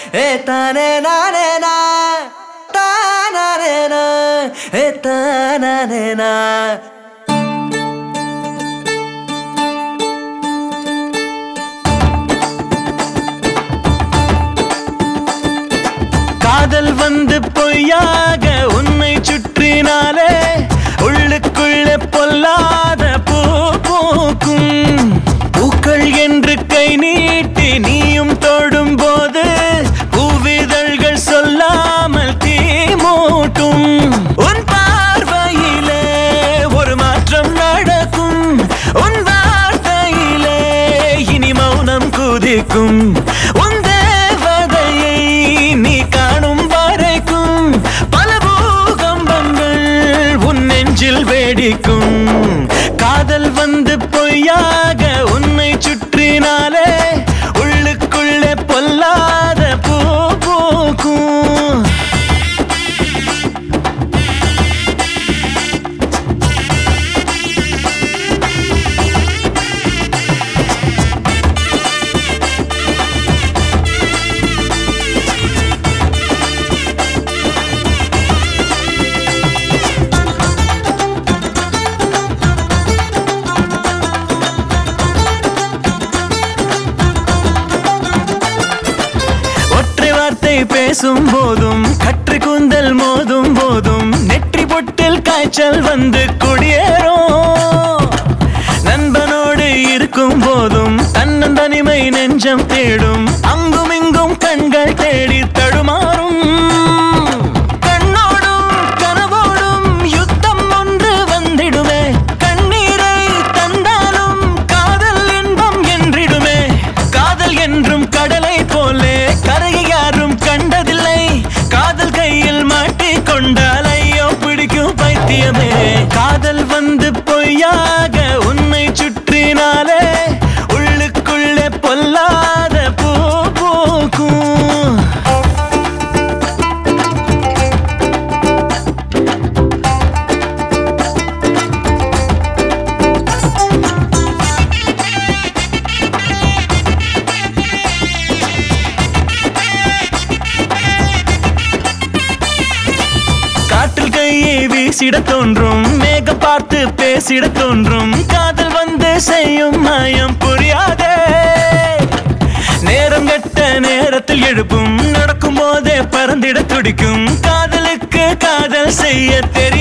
ஏ தானே நானே நா தானே நா ஏ தானே நா காதல் வந்து பொய்யாக உன்னை சுற்றினாலே உள்ளுக்குள்ளே பொல்லாத பூ பூக்கும் பூக்கள் என்று கை நீட்டி நீயும் தொடும் போது பூவிதழ்கள் சொல்லாமல் தீ மூட்டும் உன் பார்வையிலே ஒரு மாற்றம் நடக்கும் உன் வார்த்தையிலே இனி மௌனம் குதிக்கும் உன் தேவதையை நீ காணும் வரைக்கும் பல பூகம்பங்கள் உன் நெஞ்சில் வெடிக்கும் காதல் வந்து பொய்யாக உன்னை சுற்றினாலே உள்ளுக்குள்ளே பொல்லாத பூ பூக்கும் ஒற்றை வார்த்தை பேசும் போதும் கற்று கூந்தல் மோதும் போதும் நெற்றி பொட்டில் காய்ச்சல் வந்து குடியேறும் நண்பனோடு இருக்கும் போதும் தன்னந்தனிமை நெஞ்சம் தேடும் அங்கும் இங்கும் கண்கள் தேடி தடுமாறும் கண்ணோடும் கனவோடும் யுத்தம் ஒன்று வந்திடுமே கண்ணீரை தந்தாலும் காதல் இன்பம் என்றிடுமே காதல் என்றும் கடலை போலே கரையை யாரும் கண்டதில்லை காதல் கையில் மாட்டிக் கொண்டால் ஐயோ பிடிக்கும் பைத்தியமே காதல் வந்து பொய்யாக உன்னை சுற்றினாலே உள்ளுக்குள்ளே பொல்லாத பூ பூக்கும் காற்றில் கையை வீசிட தோன்றும் மேகம் பார்த்து பேசிட தோன்றும் காதல் வந்து செய்யும் மாயம் புரியாதே நேரம் கெட்ட நேரத்தில் எழுப்பும் நடக்கும் போதே பறந்திட துடிக்கும் காதலுக்கு காதல் செய்ய தெரியும்